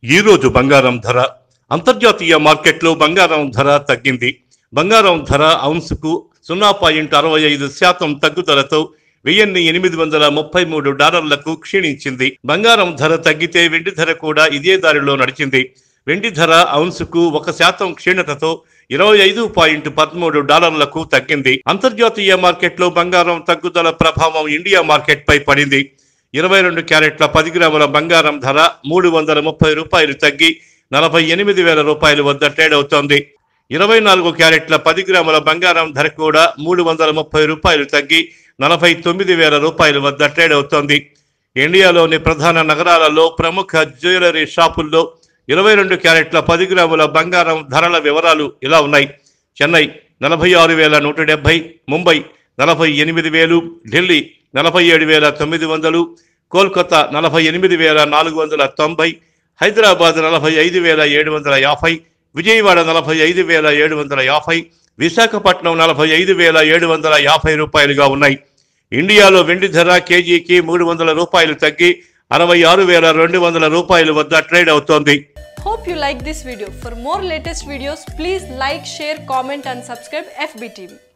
ఈ రోజు బంగారం ధర అంతర్జాతీయ మార్కెట్లో బంగారం ధర తగ్గింది బంగారం ధర ఔన్సుకు సున్నా పాయింట్ అరవై ఐదు శాతం తగ్గుదలతో వెయ్యిన్ని ఎనిమిది వందల ముప్పై మూడు డాలర్లకు క్షీణించింది బంగారం ధర తగ్గితే వెండి ధర కూడా ఇదే దారిలో నడిచింది వెండి ధర ఔన్సుకు ఒక శాతం క్షీణతతో ఇరవై ఐదు పాయింట్ పదమూడు డాలర్లకు తగ్గింది అంతర్జాతీయ మార్కెట్లో బంగారం తగ్గుదల ప్రభావం ఇండియా మార్కెట్ పై పడింది ఇరవై రెండు క్యారెట్ల పది గ్రాముల బంగారం ధర మూడు వందల ముప్పై రూపాయలు తగ్గి నలభై ఎనిమిది వేల రూపాయల వద్ద ట్రేడ్ అవుతోంది ఇరవై నాలుగు క్యారెట్ల పది గ్రాముల బంగారం ధర కూడా మూడు వందల ముప్పై రూపాయలు తగ్గి నలభై తొమ్మిది వేల రూపాయల వద్ద ట్రేడ్ అవుతోంది ఇండియాలోని ప్రధాన నగరాలలో ప్రముఖ జ్యువెలరీ షాపుల్లో ఇరవై రెండు క్యారెట్ల పది గ్రాముల బంగారం ధరల వివరాలు ఇలా ఉన్నాయి చెన్నై నలభై ఆరు వేల నూట డెబ్బై ముంబై నలభై ఎనిమిది వేలు ఢిల్లీ నలభై ఏడు వేల తొమ్మిది వందలు కోల్కతా నలభై ఎనిమిది వేల నాలుగు వందల తొంభై హైదరాబాద్ నలభై ఐదు వేల ఏడు వందల యాభై విజయవాడ నలభై ఐదు వేల ఏడు వందల యాభై విశాఖపట్నం నలభై ఐదు వేల ఏడు వందల యాభై రూపాయలుగా ఉన్నాయి ఇండియాలో వెండి ధర కేజీకి మూడు వందల రూపాయలు తగ్గి అరవై ఆరు వేల రెండు వందల రూపాయల వద్ద ట్రేడ్ అవుతోంది Hope you like this video. For more latest videos, please like, share, comment and subscribe FBTV.